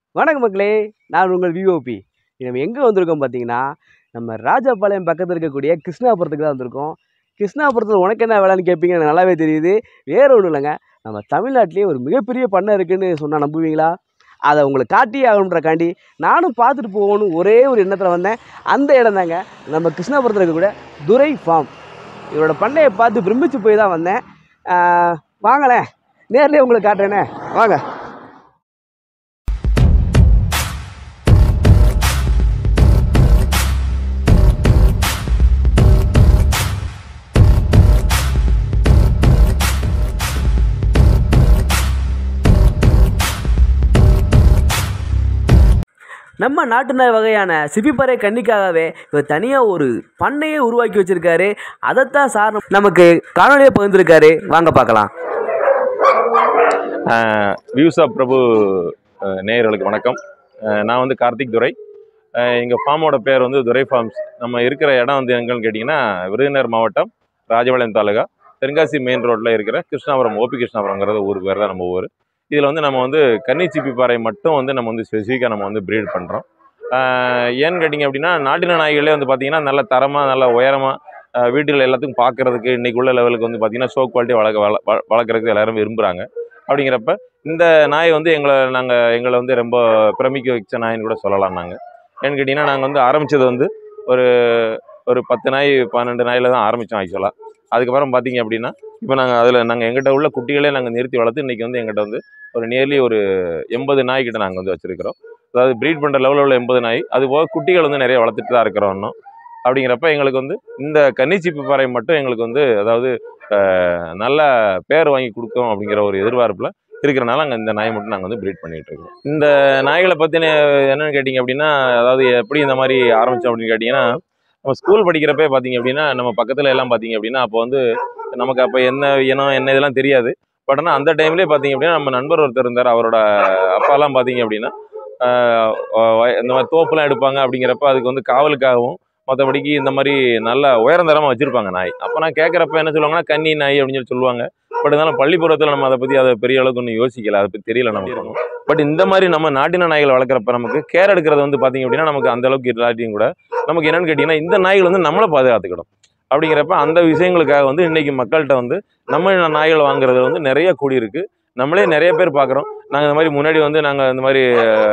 வணக்கம் மக்களே நான் உங்கள் விஓபி நம்ம எங்கே வந்திருக்கோம் பார்த்தீங்கன்னா நம்ம ராஜபாளையம் பக்கத்தில் இருக்கக்கூடிய கிருஷ்ணாபுரத்துக்கு தான் வந்திருக்கோம் கிருஷ்ணாபுரத்தில் உனக்கு என்ன வேலைன்னு கேட்பீங்க எனக்கு நல்லாவே தெரியுது வேற ஒன்றும் இல்லைங்க நம்ம தமிழ்நாட்டிலேயே ஒரு மிகப்பெரிய பண்ணை இருக்குன்னு சொன்னால் நம்புவீங்களா அதை உங்களுக்கு காட்டியே ஆகணுன்றக்காண்டி நானும் பார்த்துட்டு போகணும் ஒரே ஒரு எண்ணத்தில் வந்தேன் அந்த இடம் தாங்க நம்ம கிருஷ்ணாபுரத்தில் இருக்கக்கூடிய துரை ஃபார்ம் இவரோட பண்ணையை பார்த்து பிரமிச்சு போய் தான் வந்தேன் ஆஹ், வாங்களேன் நேர்லேயே உங்களுக்கு காட்டுறேனே வாங்க நம்ம நாட்டு நாய் வகையான சிப்பிப்பறை கன்னிக்காகவே இவர் தனியாக ஒரு பண்ணையே உருவாக்கி வச்சிருக்காரு அதைத்தான் சார் நமக்கு காணொலியை பகிர்ந்திருக்காரு வாங்க பார்க்கலாம் வியூஸ் ஆஃப் பிரபு அஹ், நேயர்களுக்கு வணக்கம் அஹ், நான் வந்து கார்த்திக் துரை எங்கள் ஃபார்மோட பேர் வந்து துரை ஃபார்ம்ஸ் நம்ம இருக்கிற இடம் வந்து எங்கன்னு கேட்டிங்கன்னா விருதுநகர் மாவட்டம் ராஜபாளையம் தாலுகா தென்காசி மெயின் ரோட்டில் இருக்கிற கிருஷ்ணாபுரம் ஓபி கிருஷ்ணாபுரங்கிறது ஊர் பேர் தான் நம்ம ஊர் இதில் வந்து நம்ம வந்து கன்னிச்சிப்பி பாறை மட்டும் வந்து நம்ம வந்து ஸ்பெசிஃபிக்காக நம்ம வந்து ப்ரீட் பண்ணுறோம் ஏன்னு கேட்டிங்க அப்படின்னா நாட்டின நாய்களே வந்து பார்த்திங்கன்னா நல்ல தரமாக நல்ல உயரமாக வீட்டில் எல்லாத்துக்கும் பார்க்குறதுக்கு இன்றைக்கி உள்ள லெவலுக்கு வந்து பார்த்திங்கன்னா ஷோ குவாலிட்டி வளர்க்க வள வள- வளர்க்குறதுக்கு எல்லாரும் விரும்புகிறாங்க அப்படிங்கிறப்ப இந்த நாய் வந்து எங்களை நாங்கள் எங்களை வந்து ரொம்ப பிரமிக்க வச்ச நாயின்னு கூட சொல்லலாம் நாங்கள் ஏன்னு கேட்டிங்கன்னா நாங்கள் வந்து ஆரம்பித்தது வந்து ஒரு ஒரு பத்து நாய் பன்னெண்டு நாயில் தான் ஆரம்பித்தோம் ஆக்சுவலாக அதுக்கப்புறம் பார்த்தீங்க அப்படின்னா இப்போ நாங்கள் அதில் நாங்கள் எங்கிட்ட உள்ள குட்டிகளே நாங்கள் நிறுத்தி வளர்த்து இன்றைக்கி வந்து எங்கிட்ட வந்து ஒரு நியர்லி ஒரு எண்பது நாய்க்கிட்ட நாங்கள் வந்து வச்சுருக்கிறோம் அதாவது ப்ரீட் பண்ணுற லெவலில் உள்ள எண்பது நாய் அது போக குட்டிகள் வந்து நிறைய வளர்த்துட்டு தான் இருக்கிறோம் இன்னும் அப்படிங்கிறப்ப எங்களுக்கு வந்து இந்த கன்னிச்சிப்பி பாறை மட்டும் எங்களுக்கு வந்து அதாவது அஹ், நல்ல பேர் வாங்கி கொடுக்கும் அப்படிங்கிற ஒரு எதிர்பார்ப்பில் இருக்கிறனால அங்கே இந்த நாயை மட்டும் நாங்கள் வந்து ப்ரீட் பண்ணிகிட்டு இருக்கோம் இந்த நாய்களை பற்றின என்னென்னு கேட்டிங்க அப்படின்னா அதாவது எப்படி இந்த மாதிரி ஆரம்பித்தோம் அப்படின்னு கேட்டிங்கன்னா நம்ம ஸ்கூல் படிக்கிறப்பே பார்த்தீங்க அப்படின்னா நம்ம பக்கத்தில் எல்லாம் பார்த்தீங்க அப்படின்னா அப்போ வந்து நமக்கு அப்போ என்ன இனம் என்ன இதெல்லாம் தெரியாது பட் ஆனால் அந்த டைம்லேயே பார்த்தீங்க அப்படின்னா நம்ம நண்பர் ஒருத்தர் இருந்தார் அவரோட அப்பாலாம் பார்த்தீங்க அப்படின்னா ஆஹ் வ- இந்த மாதிரி தோப்புலாம் எடுப்பாங்க அப்படிங்கிறப்ப அதுக்கு வந்து காவலுக்காகவும் மற்றபடிக்கு இந்த மாதிரி நல்ல உயரந்தரமாக வச்சுருப்பாங்க நாய் அப்போ நான் கேட்குறப்ப என்ன சொல்லுவாங்கன்னா கன்னி நாய் அப்படின்னு சொல்லி சொல்லுவாங்க பட் இருந்தாலும் பள்ளிப்புறத்தில் நம்ம அதை பற்றி அதை பெரிய அளவுக்கு ஒன்றும் யோசிக்கல அதை பற்றி தெரியல நமக்கு பட் இந்த மாதிரி நம்ம நாட்டின நாய்கள் வளர்க்குறப்ப நமக்கு கேர் எடுக்கிறது வந்து பார்த்தீங்க அப்படின்னா நமக்கு அந்த அளவுக்கு இல்லாட்டியும் கூட நமக்கு என்னன்னு கேட்டிங்கன்னா இந்த நாய்கள் வந்து நம்மளை பாதுகாத்துக்கிடும் அப்படிங்கிறப்ப அந்த விஷயங்களுக்காக வந்து இன்னைக்கு மக்கள்கிட்ட வந்து நம்ம நாய்கள் வாங்குறது வந்து நிறைய கூடியிருக்கு நம்மளே நிறைய பேர் பார்க்குறோம் நாங்கள் இந்த மாதிரி முன்னாடி வந்து நாங்கள் இந்த மாதிரி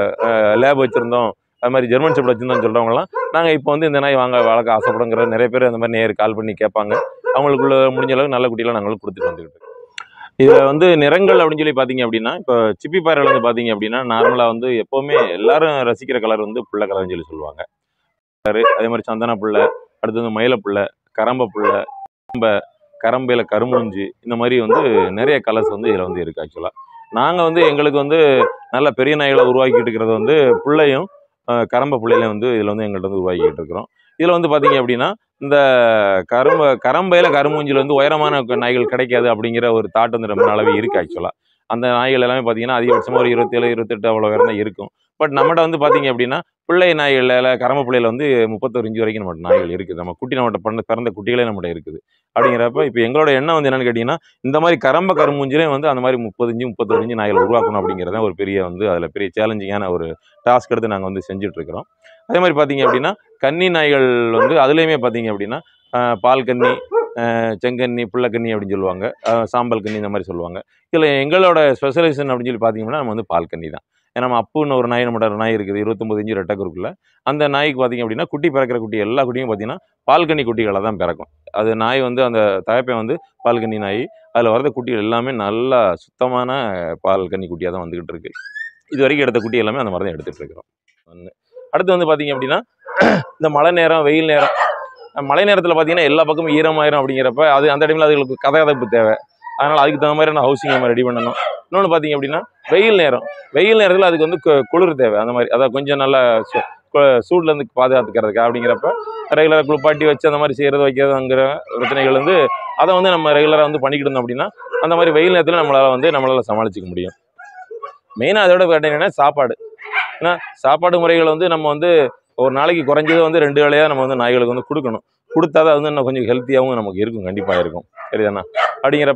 லேப் வச்சுருந்தோம் அது மாதிரி ஜெர்மன் ஷெப்பர்ட் வச்சுருந்தோம் சொல்கிறவங்களாம் நாங்கள் இப்போ வந்து இந்த நாய் வாங்க வளர்க்க ஆசைப்படுங்கிற நிறைய பேர் அந்த மாதிரி நேர் கால் பண்ணி கேட்பாங்க அவங்களுக்குள்ள முடிஞ்ச அளவுக்கு நல்ல குட்டியெல்லாம் நாங்களும் கொடுத்துட்டு வந்துக்கிட்டு இருக்கோம். இதில் வந்து நிறங்கள் அப்படின்னு சொல்லி பார்த்தீங்க அப்படின்னா இப்போ சிப்பி பாறையில் வந்து பார்த்தீங்க அப்படின்னா நார்மலாக வந்து எப்போவுமே எல்லாரும் ரசிக்கிற கலர் வந்து புள்ள கலர்னு சொல்லி சொல்லுவாங்க கலரு அதே மாதிரி சந்தன புள்ள அடுத்து வந்து மயில புள்ள கரம்ப புள்ள கரம்ப கரம்பையில் கருமுஞ்சி இந்த மாதிரி வந்து நிறைய கலர்ஸ் வந்து இதில் வந்து இருக்குது ஆக்சுவலாக நாங்கள் வந்து எங்களுக்கு வந்து நல்ல பெரிய நாய்களை உருவாக்கிட்டு இருக்கிறது வந்து புள்ளையும் அஹ், கரம்ப புள்ளையிலையும் வந்து இதில் வந்து எங்கள்கிட்ட வந்து உருவாக்கிட்டு இருக்கிறோம் இதில் வந்து பார்த்தீங்க அப்படின்னா இந்த கரும்ப கரம்பையில் கருமூஞ்சில் வந்து உயரமான க- நாய்கள் கிடைக்காது அப்படிங்கிற ஒரு தாட் வந்து ரொம்ப நாளாவே இருக்குது ஆக்சுவலாக அந்த நாய்கள் எல்லாமே பார்த்தீங்கன்னா அதிகபட்சமாக ஒரு இருபத்தேழு இருபத்தெட்டு அவ்வளோ உயரம் தான் இருக்கும் பட் நம்மகிட்ட வந்து பார்த்தீங்க அப்படின்னா பிள்ளை நாய்களில் கரம்ப பிள்ளையில வந்து முப்பத்தொரு இன்ச்சு வரைக்கும் நம்மகிட்ட நாய்கள் இருக்குது நம்ம குட்டி நம்மகிட்ட பிறந்த பிறந்த குட்டிகளே நம்மகிட்ட இருக்குது அப்படிங்கிறப்ப இப்போ எங்களோட எண்ணம் வந்து என்னன்னு கேட்டிங்கன்னா இந்த மாதிரி கரம்ப கருமூஞ்சிலே வந்து அந்த மாதிரி முப்பது இன்ச்சு முப்பத்தொரு இன்ச்சு நாய்கள் உருவாக்கணும் அப்படிங்கிறது தான் ஒரு பெரிய வந்து அதில் பெரிய சேலஞ்சிங்கான ஒரு டாஸ்க் எடுத்து நாங்கள் வந்து செஞ்சுட்டு இருக்கிறோம் அதே மாதிரி பார்த்தீங்க அப்படின்னா கன்னி நாய்கள் வந்து அதுலேயுமே பார்த்தீங்க அப்படின்னா ஆஹ், பால் கன்னி ஆஹ், செங்கன்னி புள்ளக்கன்னி அப்படின்னு சொல்லுவாங்க ஆஹ், சாம்பல் கன்னி இந்த மாதிரி சொல்லுவாங்க இதில் எங்களோட ஸ்பெஷலைசேஷன் அப்படின்னு சொல்லி பார்த்தீங்கன்னா நம்ம வந்து பால் கன்னி தான் ஏன்னா நம்ம அப்புன்னு ஒரு நாய் நம்மளோட நாய் இருக்குது இருபத்தொம்பது இன்ச்சு ரெட்டக்குருக்குள்ள அந்த நாய்க்கு பார்த்தீங்க அப்படின்னா குட்டி பிறக்கிற குட்டி எல்லா குட்டியும் பார்த்தீங்கன்னா பால்கனி குட்டிகளை தான் பிறக்கும் அது நாய் வந்து அந்த தயப்பை வந்து பால்கனி நாய் அதில் வரத குட்டிகள் எல்லாமே நல்லா சுத்தமான பால்கனி குட்டியாக தான் வந்துக்கிட்டு இருக்கு இது வரைக்கும் எடுத்த குட்டி எல்லாமே அந்த மாதிரி தான் எடுத்துகிட்டு இருக்கிறோம் ஒன்று அடுத்து வந்து பார்த்தீங்க அப்படின்னா இந்த மழை நேரம் வெயில் நேரம் அஹ் மழை நேரத்தில் பார்த்தீங்கன்னா எல்லா பக்கமும் ஈரமாயிரும் அப்படிங்கிறப்ப அது அந்த டைமில் அதுகளுக்கு கதகதப்பு தேவை அதனால் அதுக்கு தகுந்த மாதிரி நான் ஹவுசிங் நம்ம ரெடி பண்ணணும் இன்னொன்று பார்த்தீங்க அப்படின்னா வெயில் நேரம் வெயில் நேரத்தில் அதுக்கு வந்து கு- குளிர் தேவை அந்த மாதிரி அதான் கொஞ்சம் நல்லா சு- கு- சூட்லேருந்து பாதுகாத்துக்கிறதுக்கு அப்படிங்கிறப்ப ரெகுலராக குளிப்பாட்டி வச்சு அந்த மாதிரி செய்கிறது வைக்கிறதுங்கிற பிரச்சனைகள் வந்து அதை வந்து நம்ம ரெகுலராக வந்து பண்ணிக்கிட்டு இருந்தோம் அப்படின்னா அந்த மாதிரி வெயில் நேரத்தில் நம்மளால் வந்து நம்மளால் சமாளிச்சிக்க முடியும் மெயினாக அதோட கேட்டீங்கன்னா சாப்பாடு ஏன்னா சாப்பாடு முறைகள் வந்து நம்ம வந்து ஒரு நாளைக்கு குறைஞ்சது வந்து ரெண்டு வேளையாக நம்ம வந்து நாய்களுக்கு வந்து கொடுக்கணும் கொடுத்தா தான் வந்து இன்னும் கொஞ்சம் ஹெல்த்தியாகவும் நமக்கு இருக்கும் கண்டிப்பாக இருக்கும் சரிதாண்ணா அப்படிங்கிறப்ப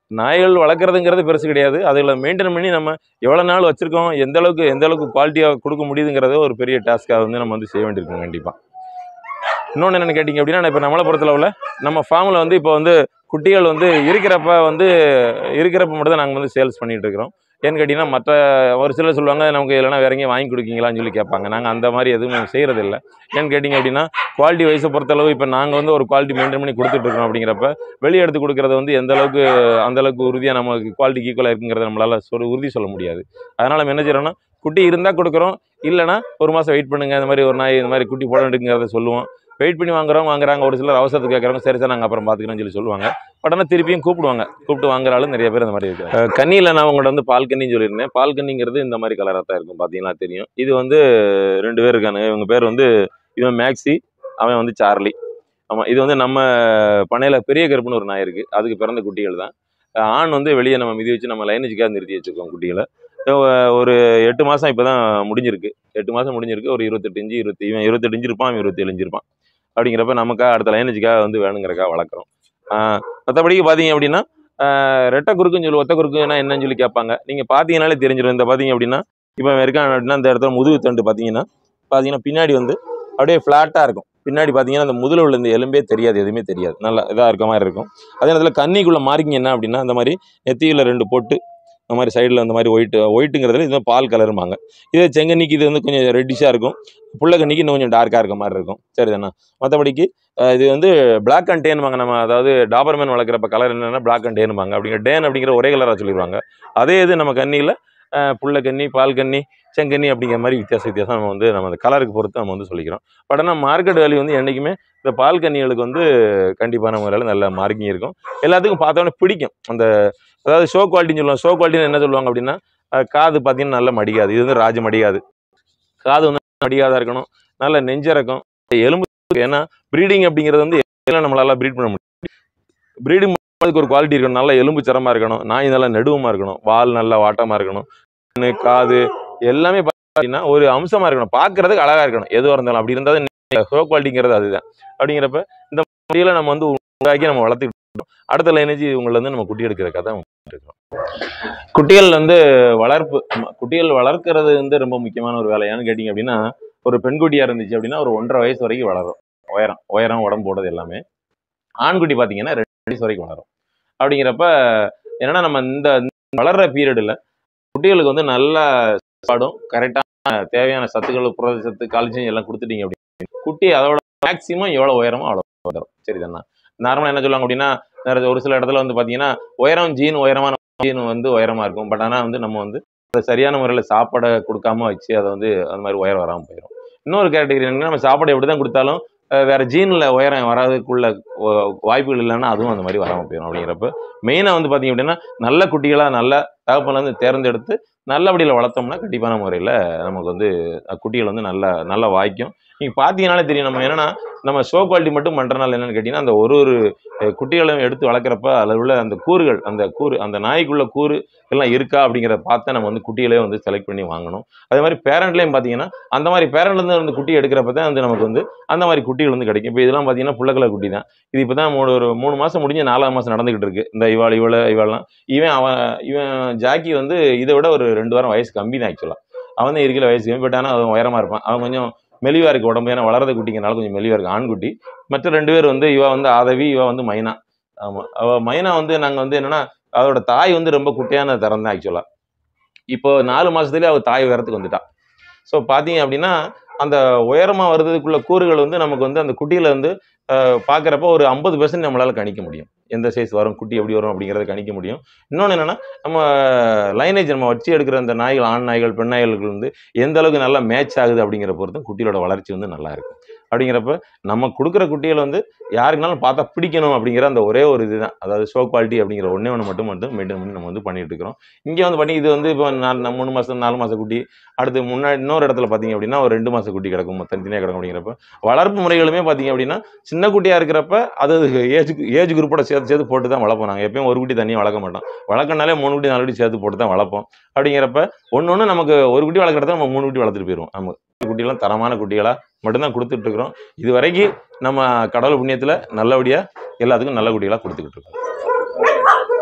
நாய்கள் வளர்க்குறதுங்கிறது பெருசு கிடையாது அதில் மெயின்டைன் பண்ணி நம்ம எவ்வளோ நாள் வச்சுருக்கோம் எந்த அளவுக்கு எந்த அளவுக்கு குவாலிட்டியாக கொடுக்க முடியுதுங்கிறத ஒரு பெரிய டாஸ்க்காக வந்து நம்ம வந்து செய்ய வேண்டியிருக்கும் கண்டிப்பாக இன்னொன்று என்னென்னு கேட்டிங்க அப்படின்னா இப்போ நம்மளை பொறுத்தளவில் நம்ம ஃபார்மில் வந்து இப்போ வந்து குட்டிகள் வந்து இருக்கிறப்ப வந்து இருக்கிறப்ப மட்டும் தான் நாங்கள் வந்து சேல்ஸ் பண்ணிகிட்டு இருக்கிறோம் ஏன்னு கேட்டிங்கன்னா மற்ற ஒரு சிலர் சொல்லுவாங்க நமக்கு இல்லைனா வேற எங்கேயும் வாங்கி கொடுக்கீங்களான்னு சொல்லி கேட்பாங்க நாங்கள் அந்த மாதிரி எதுவும் செய்கிறதில்ல ஏன்னு கேட்டிங்க அப்படின்னா குவாலிட்டி வைஸை பொறுத்தளவு இப்போ நாங்கள் வந்து ஒரு குவாலிட்டி மெயின்டைன் பண்ணி கொடுத்துட்ருக்கோம் அப்படிங்கிறப்ப வெளியே எடுத்து கொடுக்குறது வந்து எந்த அளவுக்கு அந்த அளவுக்கு உறுதியாக நமக்கு குவாலிட்டிக்கு ஈக்குவலாக இருக்குங்கிறத நம்மளால் சொல் உறுதி சொல்ல முடியாது அதனால் நம்ம என்ன செய்கிறோம்னா குட்டி இருந்தால் கொடுக்குறோம் இல்லைனா ஒரு மாதம் வெயிட் பண்ணுங்கள் இந்த மாதிரி ஒரு நாய் இந்த மாதிரி குட்டி போட வேண்டுங்கிறத சொல்லுவோம் வெயிட் பண்ணி வாங்குறவங்க வாங்குறாங்க ஒரு சிலர் அவசரத்துக்கு கேட்குறவங்க சரி சார் நாங்கள் அப்புறம் பார்த்துக்கிறோம்னு சொல்லி சொல்லுவாங்க பட் ஆனால் திருப்பியும் கூப்பிடுவாங்க கூப்பிட்டு வாங்குற ஆளு நிறைய பேர் அந்த மாதிரி இருக்கு கண்ணியில் நான் உங்கள்ட்ட வந்து பால் கன்னின்னு சொல்லியிருந்தேன் பால் கன்னிங்கிறது இந்த மாதிரி கலராக தான் இருக்கும் பார்த்தீங்கன்னா தெரியும் இது வந்து ரெண்டு பேர் இருக்கானுங்க இவங்க பேர் வந்து இவன் மேக்ஸி அவன் வந்து சார்லி ஆமாம் இது வந்து நம்ம பண்ணையில் பெரிய கருப்புன்னு ஒரு நாய் இருக்குது அதுக்கு பிறந்த குட்டிகள் தான் அஹ் ஆண் வந்து வெளியே நம்ம மிதி வச்சு நம்ம லைனேஜுக்காக நிறுத்தி வச்சுருக்கோம் குட்டிகளை அஹ் ஒரு எட்டு மாதம் இப்போ தான் முடிஞ்சிருக்கு எட்டு மாதம் முடிஞ்சிருக்கு ஒரு இருபத்தெட்டு இன்ச்சு இருபத்தி இவன் இருபத்தெட்டு இன்ச்சு இருப்பான் அவன் இருபத்தேழு இன்ச்சு இருப்பான் அப்படிங்கிறப்ப நமக்காக அடுத்த லைனேஜுக்காக வந்து வேணுங்கிறக்காக வளர்க்குறோம் மற்றபடிக்கு பார்த்தீங்க அப்படின்னா ஆஹ் ரெட்டை குறுக்குன்னு சொல்லி ஒத்த குறுக்குன்னா என்னன்னு சொல்லி கேட்பாங்க நீங்கள் பார்த்தீங்கனாலே தெரிஞ்சிடும் இந்த பார்த்தீங்க அப்படின்னா இப்போ இருக்கான் அப்படின்னா இந்த இடத்துல முதுகு தண்டு பார்த்தீங்கன்னா பார்த்தீங்கன்னா பின்னாடி வந்து அப்படியே ஃப்ளாட்டாக இருக்கும் பின்னாடி பார்த்தீங்கன்னா அந்த முதுல உள்ள இந்த எலும்பே தெரியாது எதுவுமே தெரியாது நல்லா இதாக இருக்க மாதிரி இருக்கும் அதே நேரத்தில் கன்னிக்குள்ள மார்க்கிங் என்ன அப்படின்னா இந்த மாதிரி நெத்தியில் ரெண்டு பொட்டு இந்த மாதிரி சைடில் இந்த மாதிரி ஒயிட் ஒயிட்டுங்கிறதுல இது வந்து பால் கலருமாங்க இதே செங்கன்னிக்கு இது வந்து கொஞ்சம் ரெட்டிஷாக இருக்கும் புள்ள கன்னிக்கு இன்னும் கொஞ்சம் டார்க்காக இருக்க மாதிரி இருக்கும் சரிதாண்ணா மற்றபடிக்கு அஹ் இது வந்து பிளாக் அண்ட் டேன்பாங்க நம்ம அதாவது டாபர்மேன் வளர்க்குறப்ப கலர் என்னென்னா பிளாக் அண்ட் டேன்பாங்க அப்படிங்கிற டேன் அப்படிங்கிற ஒரே கலராக சொல்லிடுவாங்க அதே இது நம்ம கன்னியில் புள்ள கன்னி பால் கன்னி செங்கன்னி அப்படிங்கிற மாதிரி வித்தியாச வித்தியாசம் நம்ம வந்து நம்ம அந்த கலருக்கு பொறுத்து நம்ம வந்து சொல்லிக்கிறோம் பட் ஆனால் மார்க்கெட் வேல்யூ வந்து என்றைக்குமே இந்த பால் கன்னிகளுக்கு வந்து கண்டிப்பான முறையில் நல்ல மார்க்கிங் இருக்கும் எல்லாத்துக்கும் பார்த்தோன்னே பிடிக்கும் அந்த அதாவது ஷோ குவாலிட்டின்னு சொல்லுவாங்க ஷோ குவாலிட்டின்னு என்ன சொல்லுவாங்க அப்படின்னா அஹ் காது பார்த்தீங்கன்னா நல்லா மடிக்காது இது வந்து ராஜ மடிக்காது காது வந்து மடிக்காதா இருக்கணும் நல்ல நெஞ்சிறக்கம் எலும்பு ஏன்னா ப்ரீடிங் அப்படிங்கிறது வந்து எல்லாம் நம்மளால ப்ரீட் பண்ண முடியும் ப்ரீடிங் அதுக்கு ஒரு குவாலிட்டி இருக்கணும் நல்ல எலும்பு சரமாக இருக்கணும் நாய் நல்லா நெடுவமாக இருக்கணும் வால் நல்லா வாட்டமாக இருக்கணும் கண்ணு காது எல்லாமே பார்த்தீங்கன்னா ஒரு அம்சமாக இருக்கணும் பார்க்கறதுக்கு அழகாக இருக்கணும் எதுவாக இருந்தாலும் அப்படி இருந்தால் ஷோ குவாலிட்டிங்கிறது அதுதான் அப்படிங்கிறப்ப இந்த முறையில் நம்ம வந்து உண்டாக்கி நம்ம வளர்த்துக்கிட்டு இருக்கோம். அடுத்த லைனேஜ் இவங்களை வந்து நம்ம குட்டி எடுக்கிறதுக்காக தான் இருக்கோம் குட்டிகள் வந்து வளர்ப்பு ஆமா, குட்டிகள் வளர்க்கறது வந்து ரொம்ப முக்கியமான ஒரு வேலை ஏன்னு கேட்டிங்க அப்படின்னா ஒரு பெண்குட்டியா இருந்துச்சு அப்படின்னா ஒரு ஒன்றரை வயசு வரைக்கும் வளரும் உயரம் உயரம் உடம்பு போடுறது எல்லாமே ஆண்குட்டி பார்த்தீங்கன்னா ரெண்டு வயசு வரைக்கும் வளரும் அப்படிங்கிறப்ப என்னன்னா நம்ம இந்த இந்த வளர்ற பீரியடில் குட்டிகளுக்கு வந்து நல்ல சாப்பாடும் கரெக்டான தேவையான சத்துக்கள் புரத சத்து கால்சியம் எல்லாம் கொடுத்துட்டீங்க அப்படின்னு குட்டி அதோட மேக்ஸிமம் எவ்வளோ உயரமோ அவ்வளோ வந்துடும் சரிதானா நார்மலாக என்ன சொல்லுவாங்க அப்படின்னா நிறைய ஒரு சில இடத்துல வந்து பார்த்தீங்கன்னா உயரம் ஜீன் உயரமான ஜீன் வந்து உயரமா இருக்கும் பட் ஆனால் வந்து நம்ம வந்து அதை சரியான முறையில் சாப்பாடை கொடுக்காம வச்சு அதை வந்து அந்த மாதிரி உயரம் வராமல் போயிடும் இன்னொரு கேட்டகரி என்னன்னா நம்ம சாப்பாடு எப்படி தான் கொடுத்தாலும் அஹ் வேற ஜீனில் உயரம் வராதுக்குள்ள வ- வாய்ப்புகள் இல்லைன்னா அதுவும் அந்த மாதிரி வராமல் போயிடும் அப்படிங்கிறப்ப மெயினாக வந்து பார்த்தீங்க அப்படின்னா நல்ல குட்டிகளாக நல்ல தகப்பன்ல இருந்து தேர்ந்தெடுத்து நல்லபடியில் வளர்த்தோம்னா கண்டிப்பான முறையில் நமக்கு வந்து அஹ், குட்டிகள் வந்து நல்ல நல்ல வாய்க்கும் நீங்கள் பார்த்தீங்கனாலே தெரியும் நம்ம என்னன்னா நம்ம ஷோ குவாலிட்டி மட்டும் பண்ணுறனால என்னன்னு கேட்டிங்கன்னா அந்த ஒரு ஒரு அஹ், குட்டிகளையும் எடுத்து வளர்க்குறப்ப அதில் உள்ள அந்த கூறுகள் அந்த கூறு அந்த நாய்க்குள்ள கூறு எல்லாம் இருக்கா அப்படிங்கிறத பார்த்து நம்ம வந்து குட்டிகளே வந்து செலக்ட் பண்ணி வாங்கணும் அதே மாதிரி பேரண்ட்லேயும் பார்த்தீங்கன்னா அந்த மாதிரி பேரண்ட்லேருந்து வந்து குட்டி எடுக்கிறப்ப தான் வந்து நமக்கு வந்து அந்த மாதிரி குட்டிகள் வந்து கிடைக்கும் இப்போ இதெல்லாம் பார்த்தீங்கன்னா புள்ளக்கலை குட்டி தான் இது இப்போ தான் மூணு ஒரு மூணு மாதம் முடிஞ்சு நாலாவது மாதம் நடந்துகிட்டு இருக்கு இந்த இவாள் இவள இவெல்லாம் இவன் அவன் இவன் ஜாக்கி வந்து இதை விட ஒரு ரெண்டு வாரம் வயசு கம்மி தான் ஆக்சுவலாக அவன் தான் இருக்கிற வயசு கம்மி பட் ஆனால் அவன் உயரமாக இருப்பான் அவன் கொஞ்சம் மெலிவாக இருக்கு உடம்பு ஏன்னா வளர்ற குட்டிங்கனால கொஞ்சம் மெலிவாக இருக்கு ஆண்குட்டி மற்ற ரெண்டு பேர் வந்து இவ வந்து ஆதவி இவ வந்து மைனா ஆமாம் அவள் மைனா வந்து நாங்கள் வந்து என்னன்னா அதோட தாய் வந்து ரொம்ப குட்டையான தரம் தான் ஆக்சுவலாக இப்போ நாலு மாசத்துலயே அவள் தாய் உயரத்துக்கு வந்துட்டா ஸோ பார்த்தீங்க அப்படின்னா அந்த உயரமாக வர்றதுக்குள்ள கூறுகள் வந்து நமக்கு வந்து அந்த குட்டியில வந்து பார்க்குறப்ப ஒரு ஐம்பது பெர்சன்ட் நம்மளால் கணிக்க முடியும் எந்த சைஸ் வரும் குட்டி எப்படி வரும் அப்படிங்கிறத கணிக்க முடியும் இன்னொன்று என்னென்னா நம்ம லைனேஜ் நம்ம வச்சு எடுக்கிற அந்த நாய்கள் ஆண் நாய்கள் பெண் நாய்களுக்கு வந்து எந்த அளவுக்கு நல்லா மேட்ச் ஆகுது அப்படிங்கிற பொறுத்தும் குட்டியோட வளர்ச்சி வந்து நல்லா இருக்கும் அப்படிங்கிறப்ப நம்ம கொடுக்குற குட்டிகள் வந்து யாருக்குனாலும் பார்த்தா பிடிக்கணும் அப்படிங்கிற அந்த ஒரே ஒரு இதுதான் அதாவது ஷோ குவாலிட்டி அப்படிங்கிற ஒன்றே ஒன்று மட்டும் மட்டும் மெயின்டைன் பண்ணி நம்ம வந்து பண்ணிட்டு இருக்கிறோம் இங்கே வந்து பண்ணி இது வந்து இப்போ நாலு நான் மூணு மாதம் நாலு மாத குட்டி அடுத்து முன்னாடி இன்னொரு இடத்துல பார்த்தீங்க அப்படின்னா ஒரு ரெண்டு மாத குட்டி கிடக்கும் தனித்தனியாக கிடக்கும் அப்படிங்கிறப்ப வளர்ப்பு முறைகளுமே பார்த்தீங்க அப்படின்னா சின்ன குட்டியாக இருக்கிறப்ப அது ஏஜ் ஏஜ் குரூப்போட சேர்த்து சேர்த்து போட்டு தான் வளர்ப்போம் நாங்கள் எப்பயும் ஒரு குட்டி தனியாக வளர்க்க மாட்டோம் வளர்க்கனாலே மூணு குட்டி நாலு குட்டி சேர்த்து போட்டு தான் வளர்ப்போம் அப்படிங்கிறப்ப ஒன்று ஒன்று நமக்கு ஒரு குட்டி வளர்க்குறத நம்ம மூணு குட்டி வளர்த்துட்டு போயிடுவோம் நம்ம குட்டியெல்லாம் தரமான குட்டிகளாக மட்டும்தான் கொடுத்துட்டு இருக்கிறோம் இது வரைக்கும் நம்ம கடவுள் புண்ணியத்தில் நல்லபடியாக எல்லாத்துக்கும் நல்ல குட்டிகளாக கொடுத்துக்கிட்டு இருக்கோம்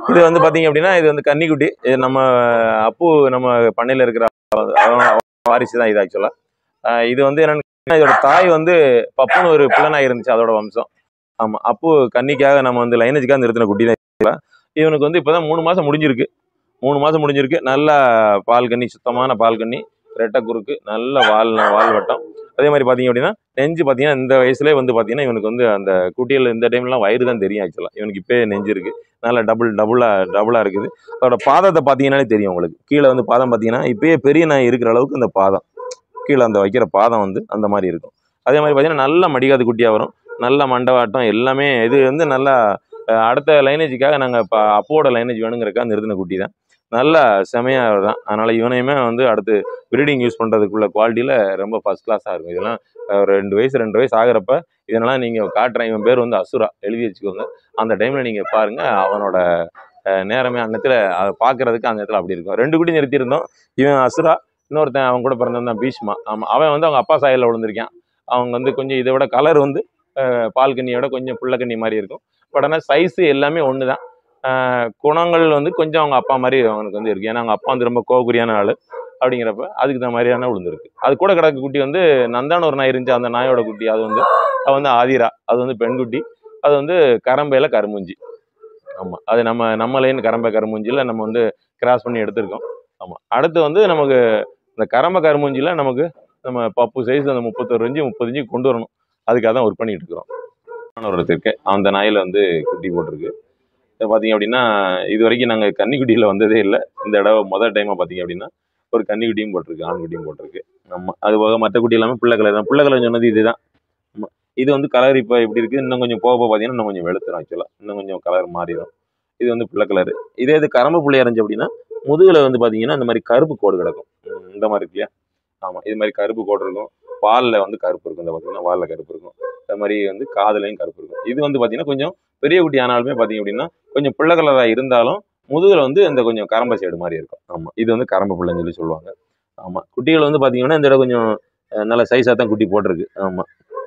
இது வந்து பார்த்தீங்க அப்படின்னா இது வந்து கன்னிக்குட்டி இது நம்ம அப்பு நம்ம பண்ணையில் இருக்கிற அவன் வாரிசு தான் இது ஆக்சுவலாக இது வந்து என்னன்னு இதோட தாய் வந்து பப்புன்னு ஒரு பிள்ளைனாய் இருந்துச்சு அதோட வம்சம் ஆமாம் அப்பு கன்னிக்காக நம்ம வந்து லைனேஜுக்காக நிறுத்தின குட்டி தான் இது. இவனுக்கு வந்து இப்போ தான் மூணு மாதம் முடிஞ்சிருக்கு மூணு மாதம் முடிஞ்சிருக்கு நல்லா பால் கன்னி சுத்தமான பால் கன்னி ரெட்டை குறுக்கு நல்ல வால் வால் வட்டம் அதே மாதிரி பார்த்தீங்க அப்படின்னா நெஞ்சு பார்த்தீங்கன்னா இந்த வயசுலேயே வந்து பார்த்தீங்கன்னா இவனுக்கு வந்து அந்த குட்டியில் இந்த டைம்லாம் வயிறு தான் தெரியும் ஆக்சுவலாக இவனுக்கு இப்போயே நெஞ்சு இருக்குது நல்லா டபுள் டபுளாக டபுளாக இருக்குது அதோட பாதத்தை பார்த்தீங்கன்னாலே தெரியும் உங்களுக்கு கீழே வந்து பாதம் பார்த்தீங்கன்னா இப்போயே பெரிய நாய் இருக்கிற அளவுக்கு அந்த பாதம் கீழே அந்த வைக்கிற பாதம் வந்து அந்த மாதிரி இருக்கும் அதே மாதிரி பார்த்தீங்கன்னா நல்ல மடிகாது குட்டியாக வரும் நல்ல மண்டவாட்டம் எல்லாமே இது வந்து நல்லா அஹ், அடுத்த லைனேஜுக்காக நாங்கள் இப்போ அப்போட லைனேஜ் வேணுங்கிறக்காக நிறுத்தின குட்டி தான் நல்ல செமையாக தான் அதனால் இவனையுமே வந்து அடுத்து ப்ரீடிங் யூஸ் பண்ணுறதுக்குள்ள குவாலிட்டியில் ரொம்ப ஃபஸ்ட் கிளாஸாக இருக்கும் இதெல்லாம் அஹ், ஒரு ரெண்டு வயசு ரெண்டு வயசு ஆகிறப்ப இதெல்லாம் நீங்கள் காட்டுறேன் இவன் பேர் வந்து அசுரா எழுதி வச்சுக்கோங்க அந்த டைமில் நீங்கள் பாருங்கள் அவனோட அஹ், நேரமே அந்த இடத்துல அதை பார்க்குறதுக்கு அந்த இடத்துல அப்படி இருக்கும் ரெண்டு குட்டி நிறுத்தியிருந்தோம் இவன் அசுரா இன்னொருத்தன் அவன் கூட பிறந்தவன் தான் பீஷ்மா ஆமாம் அவன் வந்து அவங்க அப்பா சாயலில் விழுந்திருக்கான் அவங்க வந்து கொஞ்சம் இதை விட கலர் வந்து அஹ், பால் கண்ணியோட கொஞ்சம் புள்ள கண்ணி மாதிரி இருக்கும் பட் ஆனால் சைஸு எல்லாமே ஒன்று தான் அஹ், குணங்கள் வந்து கொஞ்சம் அவங்க அப்பா மாதிரி அவனுக்கு வந்து இருக்கு ஏன்னா அவங்க அப்பா வந்து ரொம்ப கோபுரியான ஆள் அப்படிங்கிறப்ப அதுக்கு தகுந்த மாதிரியான விழுந்திருக்கு அது கூட கிடக்க குட்டி வந்து நந்தான ஒரு நாய் இருந்துச்சு அந்த நாயோட குட்டி அது வந்து அது வந்து ஆதிரா அது வந்து பெண்குட்டி அது வந்து கரம்பையில கருமுஞ்சி ஆமாம் அது நம்ம நம்ம லைன் கரம்பை கருமுஞ்சியில் நம்ம வந்து கிராஸ் பண்ணி எடுத்திருக்கோம் ஆமாம் அடுத்து வந்து நமக்கு இந்த கரம்பை கருமுஞ்சியில் நமக்கு நம்ம பப்பு சைஸ் அந்த முப்பத்தொரு இன்ச்சு முப்பது இன்ச்சு கொண்டு வரணும் அதுக்காக தான் ஒர்க் பண்ணிட்டு இருக்கிறோம் ஒருத்தர் இருக்கு அந்த நாயில் வந்து குட்டி போட்டிருக்கு இப்போ பார்த்தீங்க அப்படின்னா இது வரைக்கும் நாங்கள் கன்னிக்குட்டியில் வந்ததே இல்லை இந்த தடவை முதல் டைமாக பார்த்தீங்க அப்படின்னா ஒரு கன்னிக்குட்டியும் போட்டிருக்கு ஆண்குட்டியும் போட்டிருக்கு ஆமாம் அது போக மற்ற குட்டி எல்லாமே பிள்ளை கலர் தான் பிள்ளை கலர் சொன்னது இதுதான் ஆமாம் இது வந்து கலர் இப்போ எப்படி இருக்குது இன்னும் கொஞ்சம் போக போக பார்த்தீங்கன்னா இன்னும் கொஞ்சம் வெளுத்துரும் ஆக்சுவலாக இன்னும் கொஞ்சம் கலர் மாறிடும் இது வந்து பிள்ளை கலர் இதே இது கரம்பு பிள்ளை இருந்துச்சு அப்படின்னா முதுகில் வந்து பார்த்தீங்கன்னா இந்த மாதிரி கருப்பு கோடு கிடக்கும் ம், இந்த மாதிரி இருக்கு இல்லையா ஆமாம் இது மாதிரி கருப்பு கோடு இருக்கும் பாலில் வந்து கருப்பு இருக்கும் இந்த பார்த்தீங்கன்னா வாலில் கருப்பு இருக்கும் அது மாதிரி வந்து காதுலையும் கருப்பு இருக்கும் இது வந்து பார்த்தீங்கன்னா கொஞ்சம் பெரிய குட்டி ஆனாலுமே பார்த்தீங்க அப்படின்னா கொஞ்சம் பிள்ளை கலராக இருந்தாலும் முதுகில் வந்து இந்த கொஞ்சம் கரம்ப சைடு மாதிரி இருக்கும் ஆமாம் இது வந்து கரம்ப பிள்ளைன்னு சொல்லி சொல்லுவாங்க ஆமாம் குட்டிகள் வந்து பார்த்தீங்கன்னா இந்த இடம் கொஞ்சம் அஹ், நல்ல சைஸாக தான் குட்டி போட்டிருக்கு ஆமாம்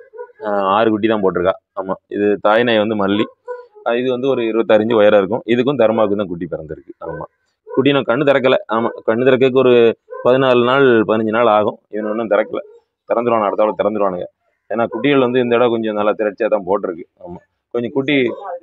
ஆறு குட்டி தான் போட்டிருக்கா ஆமாம் இது தாய் நாய் வந்து மல்லி அஹ், இது வந்து ஒரு இருபத்தாறு இன்ச்சு உயரம் இருக்கும் இதுக்கும் தர்மாவுக்கு தான் குட்டி பிறந்திருக்கு ஆமாம் குட்டி நான் கண்ணு திறக்கலை ஆமாம் கண்ணு திறக்கக்கு ஒரு பதினாலு நாள் பதினஞ்சு நாள் ஆகும் இவன் இன்னும் திறக்கல திறந்துருவானு அடுத்த தடவை திறந்துருவானுங்க ஏன்னா குட்டிகள் வந்து இந்த இடம் கொஞ்சம் நல்லா திரட்சியாக தான் போட்டிருக்கு ஆமாம் கொஞ்சம் குட்டி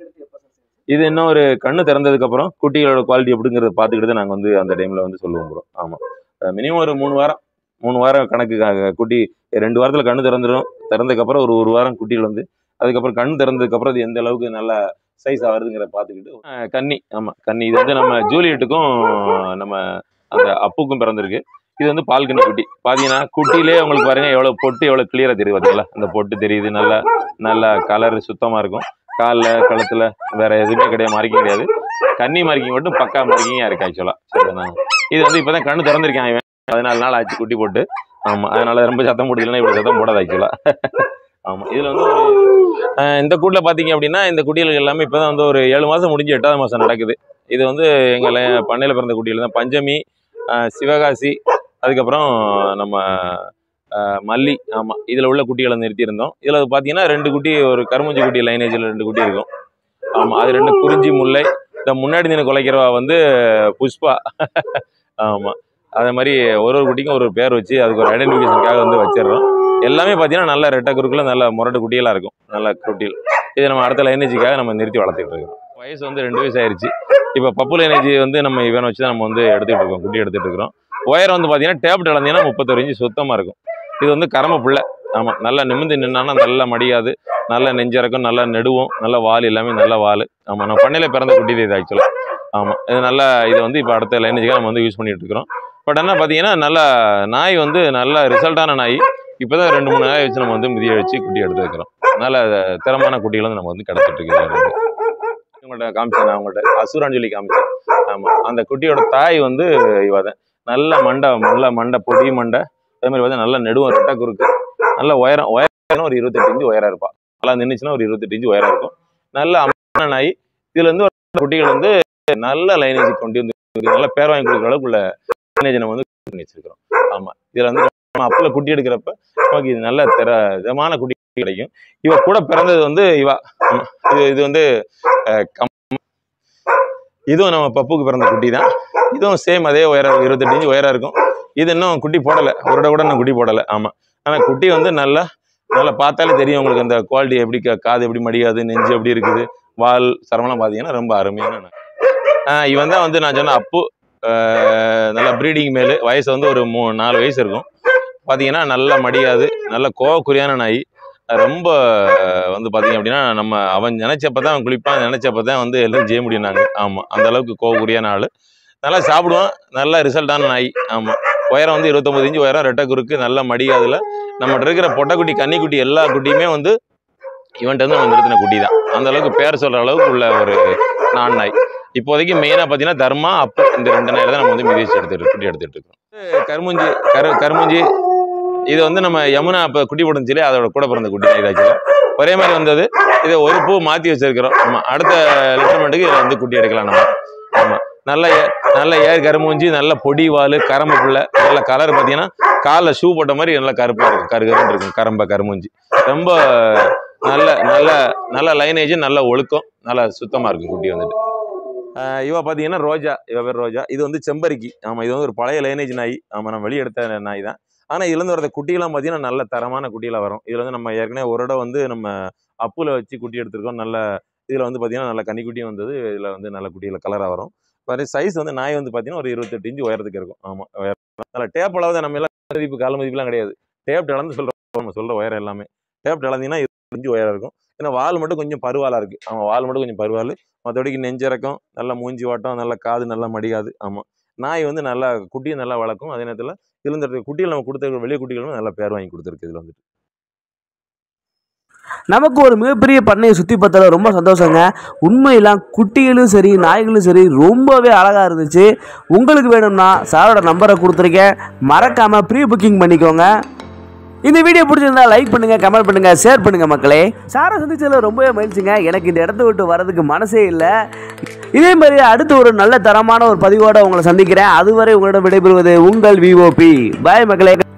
இது இன்னும் ஒரு கண்ணு திறந்ததுக்கப்புறம் குட்டிகளோட குவாலிட்டி எப்படிங்கிறத பார்த்துக்கிட்டு தான் நாங்கள் வந்து அந்த டைமில் வந்து சொல்லுவோம் ப்ரோ ஆமாம் மினிமம் ஒரு மூணு வாரம் மூணு வாரம் கணக்குக்காக குட்டி ரெண்டு வாரத்தில் கண்ணு திறந்துடும் திறந்ததுக்கப்புறம் ஒரு ஒரு வாரம் குட்டிகள் வந்து அதுக்கப்புறம் கண் திறந்ததுக்கப்புறம் அது எந்த அளவுக்கு நல்லா சைஸ் ஆகுதுங்கிறத பார்த்துக்கிட்டு அஹ் கன்னி ஆமாம் கன்னி இது வந்து நம்ம ஜூலியட்டுக்கும் நம்ம அந்த அப்புக்கும் பிறந்திருக்கு இது வந்து பால் கன்னி குட்டி பார்த்தீங்கன்னா குட்டியிலே உங்களுக்கு பாருங்க எவ்வளோ பொட்டு எவ்வளோ கிளியராக தெரியுது பார்த்தீங்களா அந்த பொட்டு தெரியுது நல்லா நல்லா கலர் சுத்தமாக இருக்கும் காலில் கழுத்தில் வேற எதுவுமே கிடையாது மார்க்கிங் கிடையாது கன்னி மார்க்கிங் மட்டும் பக்கா மார்க்கிங்காக இருக்கு ஆக்சுவலாக சரிதானா இது வந்து இப்போ தான் கண்ணு திறந்திருக்கேன் இவன் பதினாலு நாள் ஆச்சு குட்டி போட்டு ஆமாம் அதனால ரொம்ப சத்தம் போடுதுன்னா இவ்வளோ சத்தம் போடாது ஆக்சுவலாக ஆமாம் இதில் வந்து ஒரு அஹ் இந்த கூட்டில் பார்த்தீங்க அப்படின்னா இந்த குட்டிகள் எல்லாமே இப்போ தான் வந்து ஒரு ஏழு மாதம் முடிஞ்சு எட்டாவது மாதம் நடக்குது இது வந்து எங்கள் பண்ணையில் பிறந்த குட்டிகள் தான் பஞ்சமி அஹ் சிவகாசி அதுக்கப்புறம் நம்ம அஹ் மல்லி ஆமாம் இதில் உள்ள குட்டிகளை நிறுத்தியிருந்தோம் இதில் பார்த்தீங்கன்னா ரெண்டு குட்டி ஒரு கருமஞ்சி குட்டி லைனேஜில் ரெண்டு குட்டி இருக்கும் ஆமாம் அது ரெண்டு குறிஞ்சி முல்லை இந்த முன்னாடி நின்று குலைக்கிறவா வந்து புஷ்பா ஆமாம் அதே மாதிரி ஒரு ஒரு குட்டிக்கும் ஒரு ஒரு பேர் வச்சு அதுக்கு ஒரு ஐடென்டிஃபிகேஷனுக்காக வந்து வச்சிடுறோம் எல்லாமே பார்த்தீங்கன்னா நல்ல ரெட்டை குறுக்கில் நல்ல முரட்டு குட்டிகளாக இருக்கும் நல்ல குட்டிகள் இதை நம்ம அடுத்த லைனேஜுக்காக நம்ம நிறுத்தி வளர்த்துட்டு இருக்கோம் வயசு வந்து ரெண்டு வயசு ஆயிருச்சு இப்போ பப்பு லைனேஜ் வந்து நம்ம இவனை வச்சு தான் நம்ம வந்து எடுத்துகிட்டு இருக்கோம் குட்டி எடுத்துகிட்டு இருக்கிறோம் உயரம் வந்து பார்த்தீங்கன்னா டேப்ட் இழந்தீங்கன்னா முப்பத்தொரு இன்ச்சு சுத்தமாக இருக்கும் இது வந்து கரம புள்ள ஆமாம் நல்லா நிமிந்து நின்னான்னா நல்லா மடியாது நல்ல நெஞ்சிறக்கும் நல்லா நெடுவும் நல்ல வால் எல்லாமே நல்ல வால் ஆமாம் நம்ம பண்ணையில் பிறந்த குட்டி இது ஆக்சுவலாக ஆமாம் இது நல்லா இது வந்து இப்போ அடுத்த லைனேஜுக்காக நம்ம வந்து யூஸ் பண்ணிட்டு இருக்கிறோம் பட் என்ன பார்த்தீங்கன்னா நல்லா நாய் வந்து நல்ல ரிசல்ட்டான நாய் இப்போ தான் ரெண்டு மூணு நாய் வச்சு நம்ம வந்து மிதிய வச்சு குட்டி எடுத்து வைக்கிறோம் நல்ல திறமான குட்டிகள் வந்து நம்ம வந்து கிடச்சிட்டு இருக்குது உங்கள்கிட்ட காமிச்சேன் நான் உங்கள்கிட்ட அசுரான்னு சொல்லி காமிச்சேன் ஆமாம் அந்த குட்டியோட தாய் வந்து இவ தான் நல்ல மண்டை நல்ல மண்டை பொடி மண்டை அதே மாதிரி பார்த்தா நல்ல நெடுவம் ரெட்டை குறுக்கு நல்ல உயரம் உயரம் ஒரு இருபத்தெட்டு இன்ச்சு உயரம் இருப்பாள் நல்லா நின்றுச்சுன்னா ஒரு இருபத்தெட்டு இன்ச்சு உயரம் இருக்கும் நல்ல அம்மான நாய் இதுல இருந்து ஒரு குட்டிகள் வந்து நல்ல லைனேஜ் கொண்டு வந்து நல்ல பேர் வாங்கி கொடுக்குற அளவுக்கு உள்ள லைனேஜ் நம்ம வந்து பண்ணி வச்சிருக்கிறோம் ஆமா இதுல வந்து நம்ம அப்பல குட்டி எடுக்கிறப்ப நமக்கு இது நல்ல திற இதமான குட்டி கிடைக்கும் இவ கூட பிறந்தது வந்து இவா ஆமா. இது இது வந்து அஹ், கம் இதுவும் நம்ம பப்புக்கு பிறந்த குட்டி தான் இதுவும் சேம் அதே உயரம் இருபத்தெட்டு இன்ச்சு உயரம் இருக்கும் இது இன்னும் குட்டி போடலை ஒரு இடம் கூட இன்னும் குட்டி போடலை ஆமாம் ஆனால் குட்டி வந்து நல்லா நல்லா பார்த்தாலே தெரியும் உங்களுக்கு அந்த குவாலிட்டி எப்படி கா- காது எப்படி மடியாது நெஞ்சு எப்படி இருக்குது வால் சரமெல்லாம் பார்த்தீங்கன்னா ரொம்ப அருமையான நாய். ஆஹ் இவன் தான் வந்து நான் சொன்ன அப்பு ஆஹ் நல்ல ப்ரீடிங் மேலு வயசு வந்து ஒரு மூ நாலு வயசு இருக்கும் பார்த்தீங்கன்னா நல்லா மடியாது நல்ல கோவக்குரியான நாய் அது ரொம்ப ஆஹ் வந்து பார்த்தீங்க அப்படின்னா நம்ம அவன் நினைச்சப்ப தான் அவன் குளிப்பான் நினைச்சப்ப தான் வந்து எல்லாம் செய்ய முடியும் நாங்கள் ஆமாம் அந்த அளவுக்கு கோவக்குரியான ஆள் நல்லா சாப்பிடுவான் நல்ல ரிசல்ட்டான நாய் ஆமாம் உயரம் வந்து இருபத்தொம்பது இன்ச்சு உயரம் ரெட்டை குறுக்கு நல்ல மடியாதுல நம்மகிட்ட இருக்கிற பொட்டைக்குட்டி கன்னிக்குட்டி எல்லா குட்டியுமே வந்து இவன்ட்டு வந்து நம்ம நிறுத்தின குட்டி தான் அந்த அளவுக்கு பேர் சொல்கிற அளவுக்கு உள்ள ஒரு நான் நாய் இப்போதைக்கு மெயினாக பார்த்தீங்கன்னா தர்மா அப்பு இந்த ரெண்டு நாயில தான் நம்ம வந்து மிதிச்சு எடுத்துட்டு குட்டி எடுத்துட்டு இருக்கோம் இது கருமுஞ்சி கரு கருமுஞ்சி இது வந்து நம்ம யமுனா அப்போ குட்டி போட்டுச்சுலே அதோட கூட பிறந்த குட்டி நாய் ஆக்சுவலாக ஒரே மாதிரி வந்தது இதை ஒரு பூ மாற்றி வச்சிருக்கிறோம் ஆமாம் அடுத்த லிட்டர்மெண்ட்டுக்கு இதில் வந்து குட்டி எடுக்கலாம் நம்ம ஆமாம் நல்ல ஏ- நல்ல ஏர் கருமுஞ்சி நல்ல பொடி வால் கரம்பு பிள்ளை நல்ல கலர் பார்த்தீங்கன்னா காலில் ஷூ போட்ட மாதிரி நல்லா கருப்பாக இருக்கும் கரு கருன்னு இருக்கும் கரம்ப கருமுஞ்சி ரொம்ப நல்ல நல்ல நல்ல லைனேஜ் நல்ல ஒழுக்கம் நல்ல சுத்தமாக இருக்கும் குட்டி வந்துட்டு ஆஹ் இவ பார்த்தீங்கன்னா ரோஜா இவ பேர் ரோஜா இது வந்து செம்பருக்கி ஆமாம் இது வந்து ஒரு பழைய லைனேஜ் நாய் ஆமாம் நம்ம வெளியே எடுத்த நாய் தான் ஆனால் இதுலேருந்து வரத குட்டியெல்லாம் பார்த்தீங்கன்னா நல்ல தரமான குட்டியெல்லாம் வரும் இதில் வந்து நம்ம ஏற்கனவே ஒரு இடம் வந்து நம்ம அப்புல வச்சு குட்டி எடுத்திருக்கோம் நல்ல இதில் வந்து பார்த்தீங்கன்னா நல்ல கன்னிக்குட்டியும் வந்தது இதில் வந்து நல்ல குட்டியில் கலராக வரும் மாதிரி சைஸ் வந்து நாய் வந்து பார்த்தீங்கன்னா ஒரு இருபத்தெட்டு இன்ச்சு உயரத்துக்கு இருக்கும் ஆமாம் நல்ல டேப் அளவு நம்ம எல்லாம் மதிப்பு கால மதிப்புலாம் கிடையாது டேப் இழந்து சொல்கிறோம் நம்ம சொல்கிற உயரம் எல்லாமே டேப் இழந்தீங்கன்னா இருபது இன்ச்சு உயரம் இருக்கும் ஏன்னா வால் மட்டும் கொஞ்சம் பருவாலாக இருக்குது ஆமாம் வால் மட்டும் கொஞ்சம் பருவால் மற்றபடிக்கு நெஞ்சிறக்கம் நல்லா மூஞ்சி வாட்டம் நல்லா காது நல்லா மடியாது ஆமாம் நாய் வந்து நல்லா குட்டியும் நல்லா வளர்க்கும் அதே நேரத்தில் இருந்த குட்டிகள் நம்ம கொடுத்த வெளியே குட்டிகளும் நல்லா பேர் வாங்கி கொடுத்துருக்கு இதில் வந்துட்டு நமக்கு ஒரு மிகப்பெரிய பண்ணையை சுற்றி பார்த்ததுல ரொம்ப சந்தோஷங்க உண்மையெல்லாம் குட்டிகளும் சரி நாய்களும் சரி ரொம்பவே அழகாக இருந்துச்சு உங்களுக்கு வேணும்னா சாரோட நம்பரை கொடுத்துருக்கேன் மறக்காமல் ப்ரீ புக்கிங் பண்ணிக்கோங்க இந்த வீடியோ பிடிச்சிருந்தா லைக் பண்ணுங்க கமெண்ட் பண்ணுங்க ஷேர் பண்ணுங்க மக்களே சாரை சந்திச்சதுல ரொம்பவே மகிழ்ச்சிங்க எனக்கு இந்த இடத்த விட்டு வரதுக்கு மனசே இல்லை இதே மாதிரி அடுத்து ஒரு நல்ல தரமான ஒரு பதிவோட உங்களை சந்திக்கிறேன் அதுவரை உங்களிடம் விடைபெறுவது உங்கள் விஓபி பாய் மக்களே